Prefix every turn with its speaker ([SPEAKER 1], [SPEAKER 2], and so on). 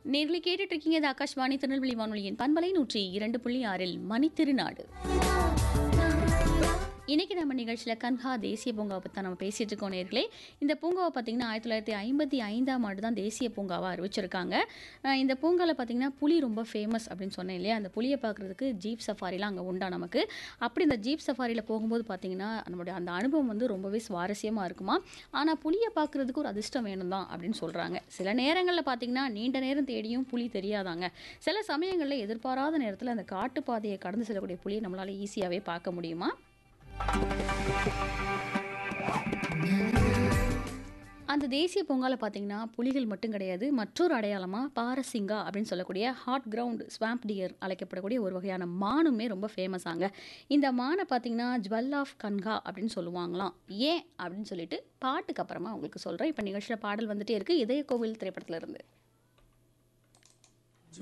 [SPEAKER 1] நேர்களை கேட்டுட்டு இருக்கீங்க இது ஆகாஷ்வாணி திருநெல்வேலி வானொலியின் பண்பலை நூற்றி இரண்டு புள்ளி ஆறில் மணி திருநாடு இன்னைக்கு நம்ம நிகழ்ச்சியில் கன்ஹா தேசிய பூங்காவை பற்றி தான் நம்ம பேசிட்டு இருக்கோம் நேர்களே இந்த பூங்காவை பார்த்தீங்கன்னா ஆயிரத்தி தொள்ளாயிரத்தி ஐம்பத்தி ஐந்தாம் ஆண்டு தான் தேசிய பூங்காவாக அறிவிச்சிருக்காங்க அஹ் இந்த பூங்காவில் பார்த்தீங்கன்னா புலி ரொம்ப ஃபேமஸ் அப்படின்னு சொன்னேன் இல்லையா அந்த புலியை பார்க்குறதுக்கு ஜீப் சஃபாரிலாம் அங்கே உண்டா நமக்கு அப்படி இந்த ஜீப் சஃபாரியில் போகும்போது பார்த்தீங்கன்னா நம்மளுடைய அந்த அனுபவம் வந்து ரொம்பவே சுவாரஸ்யமாக இருக்குமா ஆனால் புலியை பார்க்குறதுக்கு ஒரு அதிர்ஷ்டம் வேணும் தான் அப்படின்னு சொல்கிறாங்க சில நேரங்களில் பார்த்தீங்கன்னா நீண்ட நேரம் தேடியும் புலி தெரியாதாங்க சில சமயங்களில் எதிர்பாராத நேரத்தில் அந்த காட்டுப்பாதையை கடந்து செல்லக்கூடிய புலியை நம்மளால் ஈஸியாகவே பார்க்க முடியுமா அந்த தேசிய பூங்காவில் பார்த்தீங்கன்னா புலிகள் மட்டும் கிடையாது மற்றொரு அடையாளமாக பாரசிங்கா அப்படின்னு சொல்லக்கூடிய ஹாட் கிரவுண்ட் ஸ்வாம்ப் டியர் அழைக்கப்படக்கூடிய ஒரு வகையான மானுமே ரொம்ப ஃபேமஸாங்க இந்த மானை பார்த்தீங்கன்னா ஜுவல் ஆஃப் கன்கா அப்படின்னு சொல்லுவாங்களாம் ஏன் அப்படின்னு சொல்லிட்டு பாட்டுக்கு அப்புறமா உங்களுக்கு சொல்கிறேன் இப்போ நிகழ்ச்சியில் பாடல் வந்துட்டே இருக்குது இதய கோவில் திரைப்படத்துல இருந்து